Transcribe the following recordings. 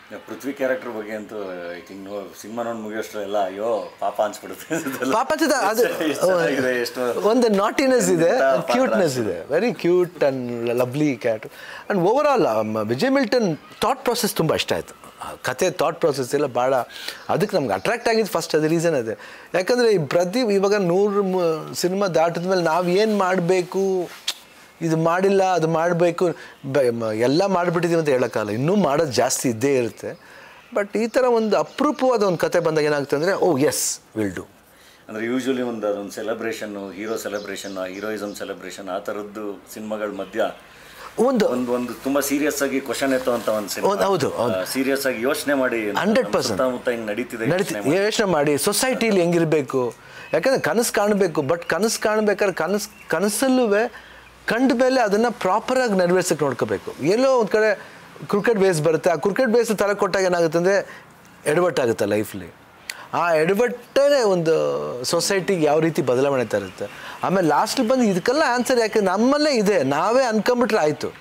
ಪೃಥ್ವಿ character ಬಗ್ಗೆ ಅಂತೂ I think no cinema ನೋಡಿ ಮುಗಿಯೋಷ್ಟ್ರೆಲ್ಲ ಅಯ್ಯೋ ಪಾಪ ಅನ್ಸ್ಬಿಡುತ್ತೆ ಪಾಪ ಅಂತ ಅದು ಎಷ್ಟು ಚೆನ್ನಾಗಿದೆ, ಎಷ್ಟು ಒಂದು ನಾಟಿನೆಸ್ ಇದೆ ಎಂಥ ಪಾತ್ರ ಕ್ಯೂಟ್ನೆಸ್ ಇದೆ very cute and lovely cat and over all Vijay Milton thought process ತುಂಬ ಇಷ್ಟ ಆಯಿತು ಕತೆ ಥಾಟ್ ಪ್ರಾಸೆಸ್ ಎಲ್ಲ ಭಾಳ ಅದಕ್ಕೆ ನಮ್ಗೆ ಅಟ್ರಾಕ್ಟ್ ಆಗಿದ್ದು ಫಸ್ಟ್ ಅದು ರೀಸನ್ ಅದೇ ಯಾಕಂದರೆ ಈ ಪ್ರತಿ ಇವಾಗ ನೂರು ಸಿನಿಮಾ ದಾಟಿದ ಮೇಲೆ ನಾವು ಏನು ಮಾಡಬೇಕು ಇದು ಮಾಡಿಲ್ಲ ಅದು ಮಾಡಬೇಕು ಎಲ್ಲ ಮಾಡಿಬಿಟ್ಟಿದ್ದೀವಿ ಅಂತ ಹೇಳೋಕ್ಕಲ್ಲ ಇನ್ನೂ ಮಾಡೋದು ಜಾಸ್ತಿ ಇದ್ದೇ ಇರುತ್ತೆ ಬಟ್ ಈ ಥರ ಒಂದು ಅಪರೂಪವಾದ ಒಂದು ಕತೆ ಬಂದಾಗ ಏನಾಗುತ್ತೆ ಅಂದರೆ ಓ ಎಸ್ ವಿಲ್ ಡು ಅಂದ್ರೆ ಯೂಶಲಿ ಒಂದು ಅದೊಂದು celebration hero celebration heroism celebration ಆ ಥರದ್ದು ಸಿನಿಮಾಗಳ ಮಧ್ಯ ಒಂದು ಒಂದು ಒಂದು ತುಂಬಾ ಸೀರಿಯಸ್ ಆಗಿ ಕ್ವಶನ್ ಎತ್ತುವಂತ ಒಂದು ಹೌದು, ಹೌದು, ಹೌದು. ಸೀರಿಯಸ್ ಆಗಿ ಯೋಚನೆ ಮಾಡಿ 100% ಸುತ್ತಮುತ್ತ ಹಿಂಗ್ ನಡೀತಿದೆ ನಡೀತಿ ಯೋಚ್ನೆ ಮಾಡಿ. ಯೋಚನೆ ಮಾಡಿ ಸೊಸೈಟಿಲಿ ಹೆಂಗಿರಬೇಕು ಯಾಕಂದರೆ ಕನಸು ಕಾಣಬೇಕು ಬಟ್ ಕನಸು ಕಾಣ್ಬೇಕಾದ್ರೆ ಕನಸು ಕನಸಲ್ಲೂ ಕಂಡ ಮೇಲೆ ಅದನ್ನು ಪ್ರಾಪರಾಗಿ ನೆರವೇರ್ಸಕ್ಕೆ ನೋಡ್ಕೋಬೇಕು ಎಲ್ಲೋ ಒಂದು ಕಡೆ ಕ್ರಿಕೆಟ್ ಬೇಸ್ ಬರುತ್ತೆ ಆ ಕ್ರಿಕೆಟ್ ಬೇಸ್ ತಲೆ ಕೊಟ್ಟಾಗ ಏನಾಗುತ್ತೆ ಅಂದರೆ ಎಡವಟ್ಟಾಗುತ್ತೆ ಲೈಫ್ಲಿ ಆ ಎಡವಟ್ಟೇ ಒಂದು ಸೊಸೈಟಿಗೆ ಯಾವ ರೀತಿ ಬದಲಾವಣೆ ತರುತ್ತೆ ಆಮೇಲೆ ಲಾಸ್ಟಲ್ಲಿ ಬಂದು ಇದಕ್ಕೆಲ್ಲ ಆನ್ಸರ್ ಯಾಕೆ ನಮ್ಮಲ್ಲೇ ಇದೆ ನಾವೇ ಅನ್ಕೊಂಬಿಟ್ರೆ ಆಯಿತು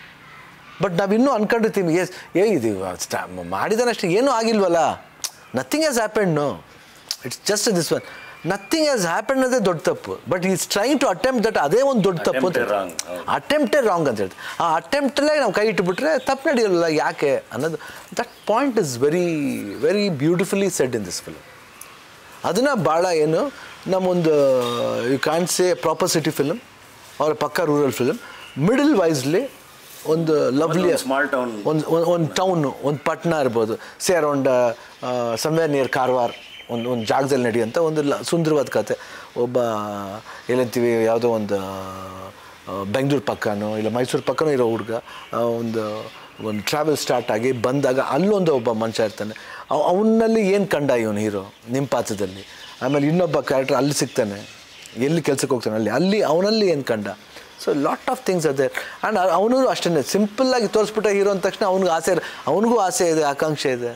ಬಟ್ ನಾವಿನ್ನೂ ಅನ್ಕೊಂಡಿರ್ತೀವಿ ಎಸ್ ಏ ಇದು ಸ್ಟಾ ಮಾಡಿದಾನಷ್ಟೇ ಏನೂ ಆಗಿಲ್ವಲ್ಲ nothing has happened no it's just this one nothing has happened ಅದೇ ದೊಡ್ಡ ತಪ್ಪು but is trying to attempt that ಅದೇ ಒಂದು ದೊಡ್ಡ ತಪ್ಪು ಅಂತ Attempt wrong, ಹೌದು. ಅಟೆಂಪ್ಟೇ ರಾಂಗ್ ಅಂತ ಹೇಳ್ತಾರೆ ಆ ಅಟೆಂಪ್ಟಲ್ಲೇ ನಾವು ಕೈ ಇಟ್ಬಿಟ್ರೆ ತಪ್ಪು ನಡೆಯೋಲ್ಲ ಯಾಕೆ ಅನ್ನೋದು that point is very very beautifully said in this film ಅದನ್ನು ಭಾಳ ಏನು ನಮ್ಮೊಂದು you can say proper city film ಅವರ ಪಕ್ಕ ರೂರಲ್ ಫಿಲ್ಮ್ ಮಿಡಲ್ ವೈಸ್ಲಿ ಒಂದು ಲವ್ಲಿ ಒಂದು small town. ಒಂದು ಒಂದು ಟೌನು ಒಂದು ಪಟ್ಟಣ ಇರ್ಬೋದು say around somewhere near Karwar ಒಂದು ಒಂದು ಜಾಗದಲ್ಲಿ ನಡೆಯುವಂಥ ಒಂದು ಲ ಸುಂದರವಾದ ಕತೆ ಒಬ್ಬ ಏನಂತೀವಿ ಯಾವುದೋ ಒಂದು ಬೆಂಗಳೂರು ಪಕ್ಕನೋ ಇಲ್ಲ ಮೈಸೂರು ಪಕ್ಕನೋ ಇರೋ ಹುಡುಗ ಒಂದು ಒಂದು ಟ್ರಾವೆಲ್ ಸ್ಟಾರ್ಟ್ ಆಗಿ ಬಂದಾಗ ಅಲ್ಲೊಂದು ಒಬ್ಬ ಮನುಷ್ಯ ಇರ್ತಾನೆ ಅವ್- ಅವನಲ್ಲಿ ಏನು ಕಂಡ ಇವನು ಹೀರೋ ನಿಮ್ಮ ಪಾತ್ರದಲ್ಲಿ ಆಮೇಲೆ ಇನ್ನೊಬ್ಬ ಕ್ಯಾರೆಕ್ಟರ್ ಅಲ್ಲಿ ಸಿಗ್ತಾನೆ ಎಲ್ಲಿ ಕೆಲಸಕ್ಕೆ ಹೋಗ್ತಾನೆ ಅಲ್ಲಿ ಅಲ್ಲಿ ಅವನಲ್ಲಿ ಏನು ಕಂಡ ಸೊ ಲಾಟ್ ಆಫ್ ಥಿಂಗ್ಸ್ ಅದೇ ಆ್ಯಂಡ್ ಅವನು ಅಷ್ಟೇ ಸಿಂಪಲ್ಲಾಗಿ ತೋರಿಸ್ಬಿಟ್ಟ ಹೀರೋ ಅಂದ ತಕ್ಷಣ ಅವ್ನಿಗೂ ಆಸೆ ಇರ- ಅವನಿಗೂ ಆಸೆ ಇದೆ ಆಕಾಂಕ್ಷೆ ಇದೆ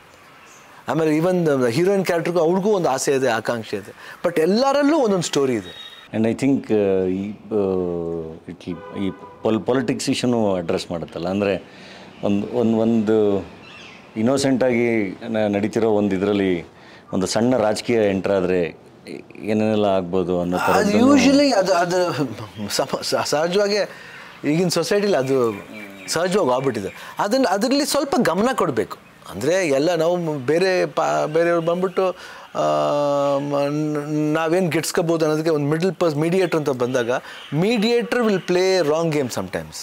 ಆಮೇಲೆ ಈವನ್ ಹೀರೋಯಿನ್ ಕ್ಯಾರೆಕ್ಟರ್ಗೂ ಅವ್ಳಿಗೂ ಒಂದು ಆಸೆ ಇದೆ ಆಕಾಂಕ್ಷೆ ಇದೆ ಬಟ್ ಎಲ್ಲರಲ್ಲೂ ಒಂದೊಂದು ಸ್ಟೋರಿ ಇದೆ ಆ್ಯಂಡ್ ಐ ಥಿಂಕ್ ಈ ಇಟ್ ಈ ಪೊಲ್ ಪೊಲಿಟಿಕ್ಸ್ ಇಶ್ಯೂನು ಅಡ್ರೆಸ್ ಮಾಡುತ್ತಲ್ಲ ಅಂದರೆ ಒಂದು ಒಂದು ಒಂದು ಇನ್ನೋಸೆಂಟಾಗಿ ನಡೀತಿರೋ ಒಂದು ಇದರಲ್ಲಿ ಒಂದು ಸಣ್ಣ ರಾಜಕೀಯ ಎಂಟ್ರ್ ಆದರೆ ಏನೇನೆಲ್ಲ ಆಗ್ಬೋದು ಅನ್ನೋ ಥರ ಅದು ಯೂಶಲಿ ಅದು ಅದು ಸಮ- ಸ- ಸಹಜವಾಗಿ ಈಗಿನ ಸೊಸೈಟಿಲಿ ಅದು ಸಹಜವಾಗಿ ಆಗ್ಬಿಟ್ಟಿದೆ ಅದನ್ನು ಅದರಲ್ಲಿ ಸ್ವಲ್ಪ ಗಮನ ಕೊಡಬೇಕು ಅಂದರೆ ಎಲ್ಲ ನಾವು ಬೇರೆ ಪಾ ಬೇರೆಯವ್ರು ಬಂದ್ಬಿಟ್ಟು ನಾವೇನು ಗಿಟ್ಸ್ಕೋಬೋದು ಅನ್ನೋದಕ್ಕೆ ಒಂದು ಮಿಡಲ್ ಪರ್ಸ್ ಮೀಡಿಯೇಟ್ರ್ ಅಂತ ಬಂದಾಗ mediator will play wrong game sometimes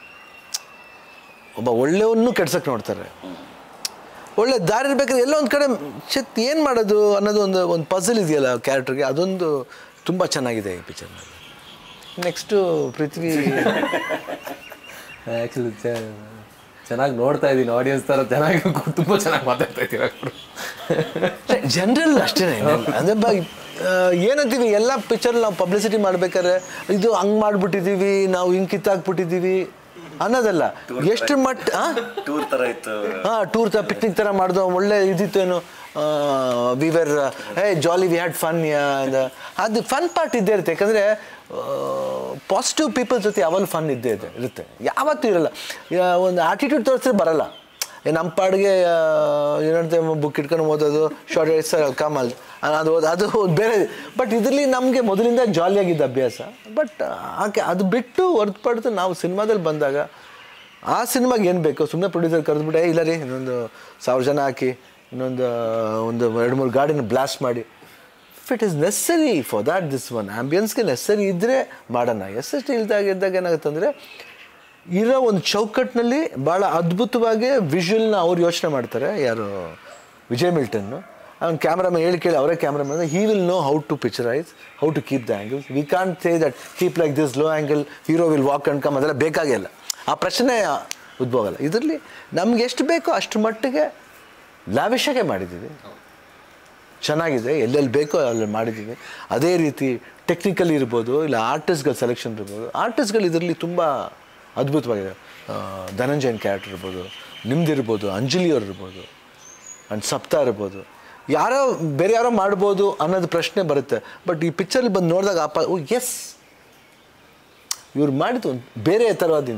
ಒಬ್ಬ ಒಳ್ಳೆಯವನ್ನೂ ಕೆಡ್ಸಕ್ಕೆ ನೋಡ್ತಾರೆ ಒಳ್ಳೆ ದಾರಿ ಇರ್ಬೇಕಾದ್ರೆ ಎಲ್ಲೋ ಒಂದು ಕಡೆ ಚಿತ್ ಏನು ಮಾಡೋದು ಅನ್ನೋದು ಒಂದು ಒಂದು ಪಝಲ್ ಇದೆಯಲ್ಲ ಕ್ಯಾರೆಕ್ಟರ್ಗೆ ಅದೊಂದು ತುಂಬ ಚೆನ್ನಾಗಿದೆ ಈ ಪಿಕ್ಚರ್ನಲ್ಲಿ ನೆಕ್ಸ್ಟು ಪೃಥ್ವಿ ಆ್ಯಕ್ಚುಲಿ ಚೆನ್ನಾಗಿ ನೋಡ್ತಾ ಇದ್ದೀನಿ ಆಡಿಯನ್ಸ್ ಥರ ಚೆನ್ನಾಗಿ ತುಂಬ ಚೆನ್ನಾಗಿ ಮಾತಾಡ್ತಾ ಇದ್ದೀರಾ ಜನರಲ್ ಅಷ್ಟೇ ಅಂದರೆ ಬ ಆ, ಏನಂತೀವಿ ಎಲ್ಲ ಪಿಕ್ಚರ್ ನಾವು ಪಬ್ಲಿಸಿಟಿ ಮಾಡ್ಬೇಕಾದ್ರೆ ಇದು ಹಂಗೆ ಮಾಡಿಬಿಟ್ಟಿದ್ದೀವಿ ನಾವು ಹಿಂಗೆ ಕಿತ್ತಾಕ್ಬಿಟ್ಟಿದ್ದೀವಿ ಅನ್ನೋದಲ್ಲ ಎಷ್ಟು ಮಟ್ಟ ಆ? ಟೂರ್ ಥರ ಇತ್ತು ಹಾಂ ಟೂರ್ ತರ ಪಿಕ್ನಿಕ್ ಥರ ಮಾಡ್ದು ಒಳ್ಳೆ ಇದಿತ್ತೇನು we were hey jolly we had fun ಅದು ಫನ್ ಪಾರ್ಟ್ ಇದ್ದೇ ಇರುತ್ತೆ ಯಾಕಂದರೆ ಪಾಸಿಟಿವ್ ಪೀಪಲ್ ಜೊತೆ ಯಾವಾಗಲೂ ಫನ್ ಇದ್ದೇ ಇದೆ ಇರುತ್ತೆ ಯಾವತ್ತೂ ಇರಲ್ಲ ಯಾ- ಒಂದು ಆಟಿಟ್ಯೂಡ್ ತೋರಿಸಿದ್ರೆ ಬರಲ್ಲ ಏ ನಮ್ಮ ಪಾಡಿಗೆ ಏನಂತೆ ಬುಕ್ ಇಟ್ಕೊಂಡು ಓದೋದು ಶಾರ್ಟ್ ಸರ್ ಕಮಲ್ ಅದು ಓದ್- ಅದು ಬೇರೆ ಬಟ್ ಇದರಲ್ಲಿ ನಮಗೆ ಮೊದಲಿಂದ ಜಾಲಿಯಾಗಿದ್ದ ಅಭ್ಯಾಸ ಬಟ್ ಆಕೆ ಅದು ಬಿಟ್ಟು ಹೊರತುಪಡಿತು ನಾವು ಸಿನಿಮಾದಲ್ಲಿ ಬಂದಾಗ ಆ ಸಿನಿಮಾಗೆ ಏನು ಬೇಕು ಸುಮ್ಮನೆ ಪ್ರೊಡ್ಯೂಸರ್ ಕರೆದ್ಬಿಟ್ಟೆ ಇಲ್ಲ ರೀ ಇನ್ನೊಂದು ಸಾವಿರ ಜನ ಹಾಕಿ ಇನ್ನೊಂದು ಒಂದು ಎರಡು ಮೂರು ಗಾಡಿನ ಬ್ಲಾಸ್ಟ್ ಮಾಡಿ if it is necessary for that this one ಆ್ಯಂಬಿಯನ್ಸ್ಗೆ ನೆಸರಿ ಇದ್ದರೆ ಮಾಡೋಣ ಎಸ್ ಎಸ್ ಟಿ ಇಲ್ದಾಗ ಇದ್ದಾಗ ಏನಾಗುತ್ತೆ ಅಂದರೆ ಇರೋ ಒಂದು ಚೌಕಟ್ಟಿನಲ್ಲಿ ಭಾಳ ಅದ್ಭುತವಾಗಿ ವಿಷುವಲ್ನ ಅವ್ರು ಯೋಚನೆ ಮಾಡ್ತಾರೆ ಯಾರು ವಿಜಯ್ ಮಿಲ್ಟನ್ನು ಅವ್ನು ಕ್ಯಾಮ್ರಾಮನ್ ಹೇಳಿ ಕೇಳಿ ಅವರೇ cameraman he will know how to picturise how to keep the angle we can't say that keep like this low angle hero will walk and come ಅದೆಲ್ಲ ಬೇಕಾಗಿಲ್ಲ ಆ ಪ್ರಶ್ನೆ ಉದ್ಭವ ಆಗಲ್ಲ ಇದರಲ್ಲಿ ನಮ್ಗೆ ಎಷ್ಟು ಬೇಕೋ ಅಷ್ಟು ಮಟ್ಟಿಗೆ ಲಾವಿಷಾಗೆ ಮಾಡಿದ್ದೀವಿ ಚೆನ್ನಾಗಿದೆ ಎಲ್ಲೆಲ್ಲಿ ಬೇಕೋ ಅಲ್ಲಿ ಮಾಡಿದ್ದೀವಿ ಅದೇ ರೀತಿ ಟೆಕ್ನಿಕಲ್ ಇರ್ಬೋದು ಇಲ್ಲ ಆರ್ಟಿಸ್ಟ್ಗಳ ಸೆಲೆಕ್ಷನ್ ಇರ್ಬೋದು ಆರ್ಟಿಸ್ಟ್ಗಳು ಇದರಲ್ಲಿ ತುಂಬ ಅದ್ಭುತವಾಗಿದೆ ಆ, ಧನಂಜಯನ್ ಕ್ಯಾರೆಕ್ಟರ್ ಇರ್ಬೋದು ನಿಮ್ದಿರ್ಬೋದು ಅಂಜಲಿ ಅವ್ರು ಇರ್ಬೋದು ಆ್ಯಂಡ್ ಸಪ್ತಾ ಇರ್ಬೋದು ಯಾರೋ ಬೇರೆ ಯಾರೋ ಮಾಡ್ಬೋದು ಅನ್ನೋದು ಪ್ರಶ್ನೆ ಬರುತ್ತೆ ಬಟ್ ಈ ಪಿಕ್ಚರಲ್ಲಿ ಬಂದು ನೋಡಿದಾಗ ಅಪ್ಪ ಓ ಎಸ್ ಇವ್ರು ಮಾಡಿದ್ದು ಒಂದು ಬೇರೆ ಥರವಾದಿಂದ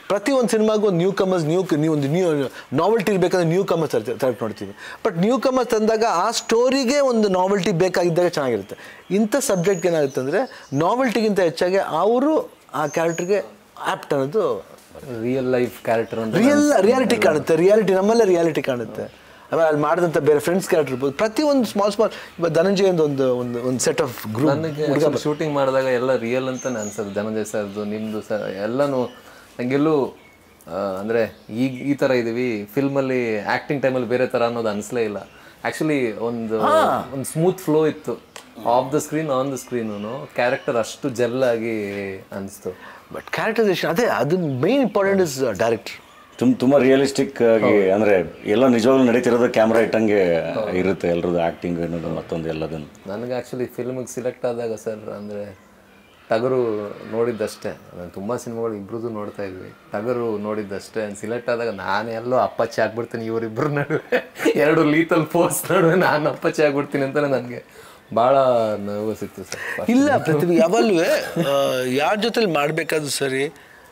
ಪ್ರತಿ ಒಂದು ಸಿನಿಮಾಗೂ ಒಂದು ನ್ಯೂ ಕಮರ್ಸ್ ನ್ಯೂ ನೀವು ಒಂದು ನ್ಯೂ ನಾವೆಲ್ಟಿ ಇರಬೇಕಂದ್ರೆ ನ್ಯೂ ಕಮರ್ಸ್ ತರಕ್ಕೆ ನೋಡ್ತೀವಿ ಬಟ್ ನ್ಯೂ ಕಮರ್ಸ್ ತಂದಾಗ ಆ ಸ್ಟೋರಿಗೆ ಒಂದು ನಾವೆಲ್ಟಿ ಬೇಕಾಗಿದ್ದಾಗ ಚೆನ್ನಾಗಿರುತ್ತೆ ಇಂಥ ಸಬ್ಜೆಕ್ಟ್ಗೆ ಏನಾಗುತ್ತೆ ಅಂದರೆ ನಾವೆಲ್ಟಿಗಿಂತ ಹೆಚ್ಚಾಗಿ ಅವರು ಆ ಕ್ಯಾರೆಕ್ಟರ್ಗೆ ಆ್ಯಪ್ಟ್ ಅನ್ನೋದು ರಿಯಲ್ ಲೈಫ್ ಕ್ಯಾರೆಕ್ಟರ್ ಅಂತ ರಿಯಲ್ ರಿಯಾಲಿಟಿ ಕಾಣುತ್ತೆ ರಿಯಾಲಿಟಿ ನಮ್ಮಲ್ಲೇ ರಿಯಾಲಿಟಿ ಕಾಣುತ್ತೆ ಆಮೇಲೆ ಅಲ್ಲಿ ಮಾಡಿದಂಥ ಬೇರೆ ಫ್ರೆಂಡ್ಸ್ ಕ್ಯಾರೆಕ್ಟರ್ ಇರ್ಬೋದು ಪ್ರತಿಯೊಂದು ಸ್ಮಾಲ್ ಸ್ಮಾಲ್ ಇವಾಗ ಧನಂಜಯ ಒಂದು ಒಂದು ಒಂದು ಸೆಟ್ ಆಫ್ ಗ್ರೂಪ್ ನನಗೆ ಶೂಟಿಂಗ್ ಮಾಡಿದಾಗ ಎಲ್ಲ ರಿಯಲ್ ಅಂತಾನೆ ಅನ್ಸೋದು ಧನಂಜಯ ಸರ್ದು ನಿಮ್ದು ಸರ್ ಎಲ್ಲನೂ ನಂಗೆಲ್ಲೂ ಆ, ಅಂದ್ರೆ ಈಗ ಈ ತರ ಇದೀವಿ ಫಿಲ್ಮಲ್ಲಿ ಆಕ್ಟಿಂಗ್ ಟೈಮಲ್ಲಿ ಬೇರೆ ತರ ಅನ್ನೋದು ಅನ್ಸಲೇ ಇಲ್ಲ ಆಕ್ಚುಲಿ ಒಂದು ಒಂದು ಸ್ಮೂತ್ ಫ್ಲೋ ಇತ್ತು of the screen on the screen character ಅಷ್ಟು ಜೆಲ್ ಆಗಿ ಅನಿಸ್ತು ಬಟ್ ಕ್ಯಾರೆಕ್ಟರೈಸೇಷನ್ ಅದೇ ಅದು ಮೇನ್ ಇಂಪಾರ್ಟೆಂಟ್ ಇಸ್ ಡೈರೆಕ್ಟರ್ ತುಂಬ ತುಂಬ ರಿಯಲಿಸ್ಟಿಕ್ ಆಗಿ ಅಂದರೆ ಎಲ್ಲ ನಿಜವಾಗ್ಲೂ ನಡೀತಿರೋದು ಕ್ಯಾಮ್ರಾ ಇಟ್ಟಂಗೆ ಇರುತ್ತೆ ಎಲ್ಲರದ್ದು ಆ್ಯಕ್ಟಿಂಗ್ ಅನ್ನೋದು ಮತ್ತೊಂದು ಎಲ್ಲದನ್ನು ನನಗೆ ಆ್ಯಕ್ಚುಲಿ ಫಿಲ್ಮಿಗೆ ಸಿಲೆಕ್ಟ್ ಆದಾಗ ಸರ್ ಅಂದರೆ ಟಗರು ನೋಡಿದ್ದಷ್ಟೇ ನಾನು ತುಂಬ ಸಿನಿಮಾಗಳು ಇಬ್ರದ್ದು ನೋಡ್ತಾ ಇದ್ವಿ ಟಗರು ನೋಡಿದ್ದಷ್ಟೇ ಸಿಲೆಕ್ಟ್ ಆದಾಗ ನಾನು ಎಲ್ಲೋ ಅಪ್ಪಚ್ಚಿ ಆಗ್ಬಿಡ್ತೀನಿ ಇವರಿಬ್ಬರು ನಡುವೆ ಎರಡು ಲೀತಲ್ ಪೋಸ್ಟ್ ನಡುವೆ ನಾನು ಅಪ್ಪಚ್ಚಿ ಆಗ್ಬಿಡ್ತೀನಿ ಅಂತಲೇ ನನಗೆ ಭಾಳ ನರ್ವಸ್ ಇತ್ತು ಸರ್ ಇಲ್ಲ ಪ್ರತಿಭೆ ಯಾವಲ್ಲೂ ಯಾರ ಜೊತೆಲಿ ಮಾಡಬೇಕಾದ್ರೂ ಸರಿ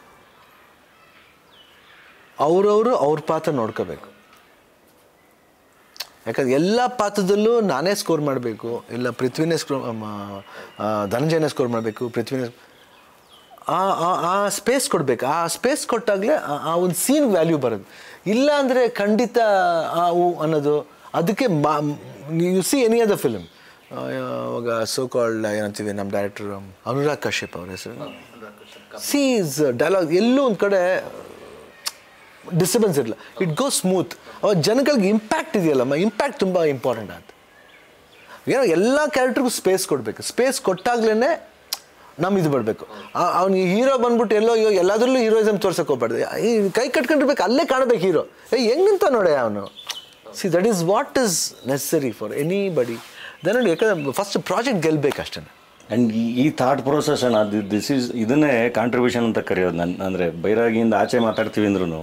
ಅವರವರು ಅವ್ರ ಪಾತ್ರ ನೋಡ್ಕೋಬೇಕು ಯಾಕಂದ್ರೆ ಎಲ್ಲ ಪಾತ್ರದಲ್ಲೂ ನಾನೇ ಸ್ಕೋರ್ ಮಾಡಬೇಕು ಇಲ್ಲ ಪೃಥ್ವಿನೇ ಸ್ಕೋರ್ ಧನಂಜಯನೇ ಸ್ಕೋರ್ ಮಾಡಬೇಕು ಪೃಥ್ವಿನೇ ಆ ಆ- ಆ ಸ್ಪೇಸ್ ಕೊಡ್ಬೇಕು ಆ ಸ್ಪೇಸ್ ಕೊಟ್ಟಾಗಲೇ ಆ ಒಂದು ಸೀನ್ ವ್ಯಾಲ್ಯೂ ಬರೋದು ಇಲ್ಲ ಅಂದರೆ ಖಂಡಿತ ಆ ಊ ಅನ್ನೋದು ಅದಕ್ಕೆ ಮಾ ಯು ಸಿ ಎನಿ ಅದ ಫಿಲ್ಮ್ ಇವಾಗ ಸೋ ಕಾಲ್ಡ್ ಏನಂತೀವಿ ನಮ್ಮ ಡೈರೆಕ್ಟರ್ ಅನುರಾಗ್ ಕಶ್ಯಪ್ ಅವ್ರ ಹೆಸರು ಸೀಸ್ ಡೈಲಾಗ್ ಎಲ್ಲೂ ಒಂದು ಕಡೆ ಡಿಸ್ಟರ್ಬೆನ್ಸ್ ಇರಲ್ಲ ಇಟ್ ಗೋ ಸ್ಮೂತ್ ಅವಾಗ ಜನಗಳಿಗೆ ಇಂಪ್ಯಾಕ್ಟ್ ಇದೆಯಲ್ಲಮ್ಮ ಇಂಪ್ಯಾಕ್ಟ್ ತುಂಬ ಇಂಪಾರ್ಟೆಂಟ್ ಅಂತ ಏನೋ ಎಲ್ಲ ಕ್ಯಾರೆಕ್ಟರ್ಗೂ ಸ್ಪೇಸ್ ಕೊಡಬೇಕು ಸ್ಪೇಸ್ ಕೊಟ್ಟಾಗ್ಲೇ ನಮ್ಮ ಇದು ಬರಬೇಕು ಅವ್ನಿಗೆ ಹೀರೋ ಬಂದ್ಬಿಟ್ಟು ಎಲ್ಲೋ ಅಯ್ಯೋ ಎಲ್ಲದರಲ್ಲೂ ಹೀರೋಯಿಸಮ್ ತೋರ್ಸಕ್ಕೆ ಹೋಗ್ಬಾರ್ದು ಈ ಕೈ ಕಟ್ಕೊಂಡಿರ್ಬೇಕು ಅಲ್ಲೇ ಕಾಣಬೇಕು ಹೀರೋ ಏ ಹೆಂಗಂತ ನೋಡೆ ಅವನು see that is what is necessary for anybody then ಯಾಕಂದ್ರೆ ಫಸ್ಟ್ ಪ್ರಾಜೆಕ್ಟ್ ಗೆಲ್ಬೇಕು ಅಷ್ಟೇ ಆ್ಯಂಡ್ ಈ ಥಾಟ್ ಪ್ರೋಸೆಸ್ ಅಣ್ಣ ದಿಸ್ ಈಸ್ ಇದನ್ನೇ ಕಾಂಟ್ರಿಬ್ಯೂಷನ್ ಅಂತ ಕರೆಯೋದು ನನ್ನ ಅಂದರೆ ಬೈರಾಗಿಯಿಂದ ಆಚೆ ಮಾತಾಡ್ತೀವಿ ಅಂದ್ರೂ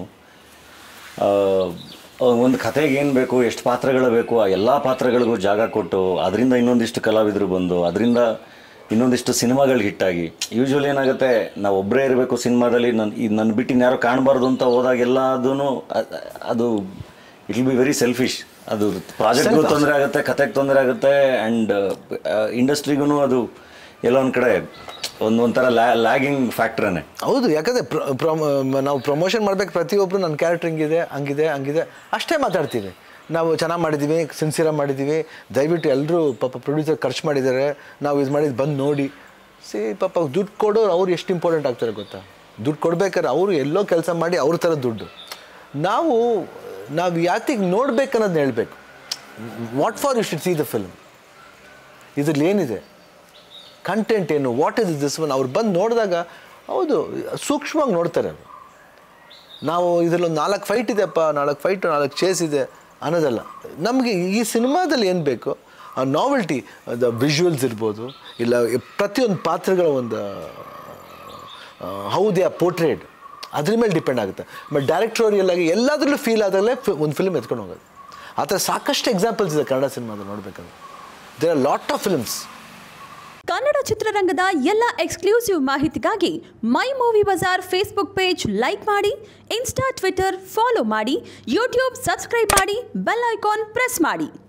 ಒಂದು ಕಥೆಗೆ ಏನು ಬೇಕು ಎಷ್ಟು ಪಾತ್ರಗಳು ಬೇಕು ಆ ಎಲ್ಲ ಪಾತ್ರಗಳಿಗೂ ಜಾಗ ಕೊಟ್ಟು ಅದರಿಂದ ಇನ್ನೊಂದಿಷ್ಟು ಕಲಾವಿದರು ಬಂದು ಅದರಿಂದ ಇನ್ನೊಂದಿಷ್ಟು ಸಿನಿಮಾಗಳು ಹಿಟ್ಟಾಗಿ ಯೂಶ್ವಲಿ ಏನಾಗುತ್ತೆ ನಾವು ಒಬ್ಬರೇ ಇರಬೇಕು ಸಿನಿಮಾದಲ್ಲಿ ನನ್ನ ಈ ನನ್ನ ಬಿಟ್ಟು ಇನ್ಯಾರೋ ಕಾಣಬಾರ್ದು ಅಂತ ಹೋದಾಗೆಲ್ಲದೂ ಅದು it will be very selfish ಅದು ಪ್ರಾಜೆಕ್ಟ್ಗೂ ತೊಂದರೆ ಆಗುತ್ತೆ ಕತೆಗೆ ತೊಂದರೆ ಆಗುತ್ತೆ ಆ್ಯಂಡ್ ಇಂಡಸ್ಟ್ರಿಗೂ ಅದು ಎಲ್ಲೋ ಒಂದು ಕಡೆ ಒಂದು ಒಂಥರ ಲ್ಯಾ ಲ್ಯಾಗಿಂಗ್ ಫ್ಯಾಕ್ಟ್ರನೇ ಹೌದು ಯಾಕಂದರೆ ನಾವು ಪ್ರಮೋಷನ್ ಮಾಡ್ಬೇಕು ಪ್ರತಿಯೊಬ್ಬರು ನನ್ನ ಕ್ಯಾರೆಕ್ಟರ್ ಹಿಂಗಿದೆ ಹಂಗಿದೆ ಹಂಗಿದೆ ಅಷ್ಟೇ ಮಾತಾಡ್ತೀವಿ ನಾವು ಚೆನ್ನಾಗಿ ಮಾಡಿದ್ದೀವಿ ಸಿನ್ಸಿಯರಾಗಿ ಮಾಡಿದ್ದೀವಿ ದಯವಿಟ್ಟು ಎಲ್ಲರೂ ಪಾಪ ಪ್ರೊಡ್ಯೂಸರ್ ಖರ್ಚು ಮಾಡಿದ್ದಾರೆ ನಾವು ಇದು ಮಾಡಿದ್ದು ಬಂದು ನೋಡಿ ಸಿ ಪಾಪ ದುಡ್ಡು ಕೊಡೋರು ಅವ್ರು ಎಷ್ಟು ಇಂಪಾರ್ಟೆಂಟ್ ಆಗ್ತಾರೆ ಗೊತ್ತಾ ದುಡ್ಡು ಕೊಡ್ಬೇಕಾದ್ರೆ ಅವರು ಎಲ್ಲೋ ಕೆಲಸ ಮಾಡಿ ಅವ್ರ ಥರ ದುಡ್ಡು ನಾವು ನಾವು ಯಾತಿಗೆ ನೋಡ್ಬೇಕನ್ನೋದನ್ನ ಹೇಳ್ಬೇಕು what for you should see the film ಇದ್ರಲ್ಲಿ ಏನಿದೆ ಕಂಟೆಂಟ್ ಏನು ವಾಟ್ ಇಸ್ ದಿಸ್ ಒನ್ ಅವ್ರು ಬಂದು ನೋಡಿದಾಗ ಹೌದು ಸೂಕ್ಷ್ಮವಾಗಿ ನೋಡ್ತಾರೆ ಅವರು ನಾವು ಇದರಲ್ಲಿ ಒಂದು ನಾಲ್ಕು ಫೈಟ್ ಇದೆಯಪ್ಪ ನಾಲ್ಕು ಫೈಟು ನಾಲ್ಕು ಚೇಸ್ ಇದೆ ಅನ್ನೋದಲ್ಲ ನಮಗೆ ಈ ಸಿನಿಮಾದಲ್ಲಿ ಏನು ಬೇಕು ಆ ನಾವೆಲ್ಟಿ ದ ವಿಜುವಲ್ಸ್ ಇರ್ಬೋದು ಇಲ್ಲ ಪ್ರತಿಯೊಂದು ಪಾತ್ರಗಳ ಒಂದು ಹೌ ದೇ ಆರ್ ಪೋರ್ಟ್ರೇಡ್ ಅದ್ರ ಮೇಲೆ ಡಿಪೆಂಡ್ ಆಗುತ್ತೆ ಬಟ್ ಡೈರೆಕ್ಟೋರಿಯಲ್ ಆಗಿ ಎಲ್ಲದರಲ್ಲೂ ಫೀಲ್ ಆದಾಗಲೇ ಒಂದು ಫಿಲ್ಮ್ ಎತ್ಕೊಂಡು ಹೋಗೋದು ಆ ಥರ ಸಾಕಷ್ಟು ಎಕ್ಸಾಂಪಲ್ಸ್ ಇದೆ ಕನ್ನಡ ಸಿನಿಮಾದಲ್ಲಿ ನೋಡ್ಬೇಕಂದ್ರೆ there are lot of films Kannada ಚಿತ್ರರಂಗದ ಎಲ್ಲ ಎಕ್ಸ್ಕ್ಲೂಸಿವ್ ಮಾಹಿತಿಗಾಗಿ my movie Bazaar Facebook page like ಮಾಡಿ ಇನ್ಸ್ಟಾ ಟ್ವಿಟರ್ ಫಾಲೋ ಮಾಡಿ ಯೂಟ್ಯೂಬ್ ಸಬ್ಸ್ಕ್ರೈಬ್ ಮಾಡಿ ಬೆಲ್ ಐಕಾನ್ ಪ್ರೆಸ್ ಮಾಡಿ